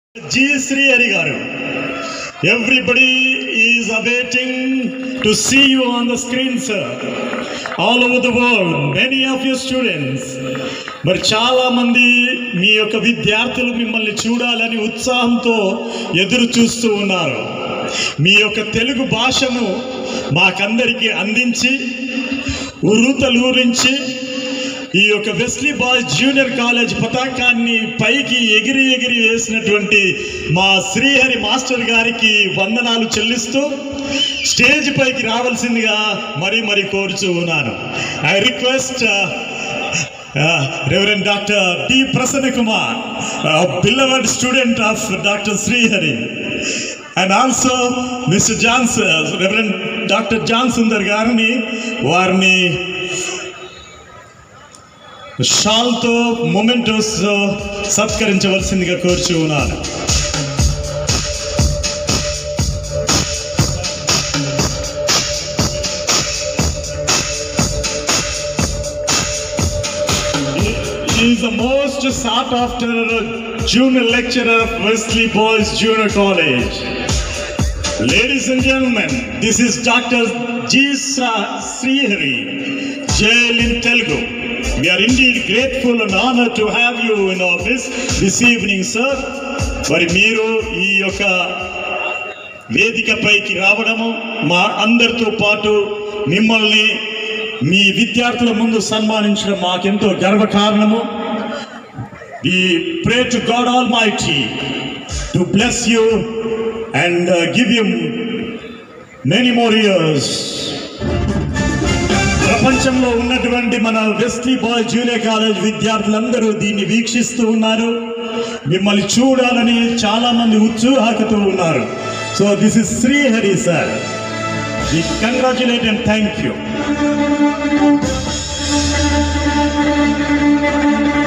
G Srihari గారు everybody is awaiting to see you on the screen sir all over the world many of your students మరి చాలా మంది మీ యొక్క విద్యార్థులు మిమ్మల్ని చూడాలని ఉత్సాహంతో ఎదురు చూస్తూ ఉన్నారు మీ యొక్క తెలుగు భాషను మాకందరికీ అందించి ఉరుతలూరించి ఈ యొక్క వెస్లీ బాయ్స్ జూనియర్ కాలేజ్ పతాకాన్ని పైకి ఎగిరి ఎగిరి వేసినటువంటి మా శ్రీహరి మాస్టర్ గారికి వందనాలు చెల్లిస్తూ స్టేజ్ పైకి రావాల్సిందిగా మరీ మరీ కోరుచూ ఉన్నాను I request reverend doctor T Prasanna Kumar beloved student of doctor Srihari and also mister Johnson reverend doctor John Sundar గారిని వారిని షాల్తో మొమెంటోస్ సత్కరించవలసిందిగా కోరుచు ఉన్నాను He is the most sought after junior lecturer of Wesley Boys Junior College. Ladies and gentlemen, this is Dr. G. Sa- Srihari, jail in Telugu. We are indeed grateful and honored to have you in our midst this evening, sir. మరి మీరు ఈ యొక్క వేదికపైకి రావడము మా అందరితో పాటు మిమ్మల్ని మీ విద్యార్థుల ముందు సన్మానించడం మాకెంతో గర్వకారణము We pray to God Almighty to bless you and uh, give you many more years. ప్రపంచంలో ఉన్నటువంటి మన వెస్లీ బాయ్ జూనియర్ కాలేజ్ విద్యార్థులందరూ దీన్ని వీక్షిస్తూ ఉన్నారు మిమ్మల్ని చూడాలని చాలా మంది ఉత్సాహకుతూ ఉన్నారు so this is Srihari sir we congratulate and thank you